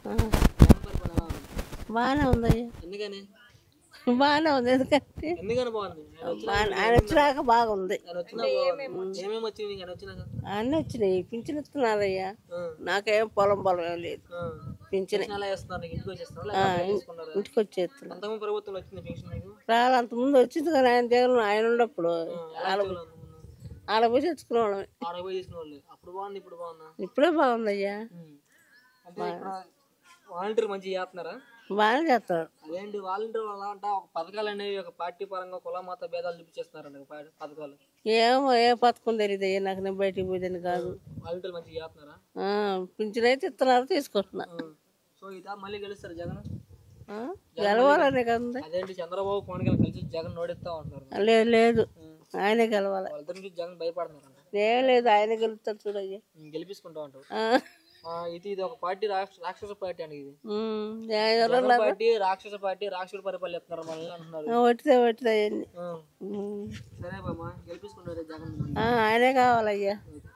జగన్ పరిపాలన ఎలా ఉంది బాగానే ఉందయ్యా ఎందుకని బాగానే ఉంది ఎందుకంటే ఎందుకని బాగుంది ఆయన వచ్చిన- బాగానే- ఆయన వచ్చినాక బాగుంది ఆయన వచ్చినా బాగుంది ఏమేమి వచ్చింది నీకు ఆయన వచ్చినాక అన్నీ వచ్చినాయి పింఛన్ ఇస్తున్నారయ్యా ఆ, నాకేం పొలం పొలం ఏం లేదు ఆ. పింఛన్ పెన్షన్ ఎలా వేస్తున్నారు నీకు ఇంటికి వచ్చేస్తున్నారు లేకపోతే తీసుకున్నారా ఇంటికి వచ్చేస్తున్నా అంతకుముందు ప్రభుత్వంలో వచ్చింది పెన్షన్ నీకు రాలి అంత ముందు వచ్చింది కానీ ఆయన జగన్ ఆయన ఉన్నప్పుడు ఎలా ఇచ్చేవాళ్ళు అంతకుముందు? ఆడ పోయి తెచ్చుకునే వాళ్ళమే ఆడ పోయి తీసుకునే వాళ్ళు అప్పుడు బాగుంది ఇప్పుడు బాగుందా ఇప్పుడే బాగుందయ్యా ఉమ్. అంటే ఇప్పుడు వాలంటీర్ మంచిగా చేస్తున్నారా బాగానే చేస్తాడు అదేంటి వాలంటీర్ వల్ల అంట ఒక పథకాలు అనేవి ఒక పార్టీ పరంగా కుల మత భేదాలు చూపించేస్తున్నారంట ఒక పా- పథకాలు ఏమో ఏ పథకం తెలియదు అయ్యా నాకు నేను బయటికి పోయేదని కాదు వాలంటీర్ మంచిగా చేస్తున్నారా ఆ, పింఛన్ అయితే ఇస్తున్నారు తీసుకుంటున్నా ఉమ్. సో ఇదా మళ్ళీ గెలుస్తారు జగన్ ఆ? గెలవాలనే కదా అదేంటి చంద్రబాబు పవన్ కళ్యాణ్ కలిసి జగన్ ఓడిస్తా ఉంటున్నారు లేదు లేదు ఆయనే గెలవాలి వాళ్ళిద్దరి నుంచి జగన్ భయపడుతున్నారంట ఏం లేదు ఆయన గెలుస్తాడు చూడయ్యా ఉమ్, గెలిపించుకుంటా ఉంటారు ఆ. ఆ, ఇది ఇది ఒక పార్టీ రాక్ష- రాక్షస పార్టీ అండి ఇది ఉమ్, ఎవరు జగన్ పార్టీ రాక్షస పార్టీ రాక్షసుడు పరిపాలిస్తున్నారు మనల్ని అంటున్నారు వట్టిదే వట్టిదే అవన్నీ ఉమ్. ఉమ్. సరే బామ్మ గెలిపించుకుంటారు జగన్ ఆ, ఆయనే కావాలయ్యా ఓకే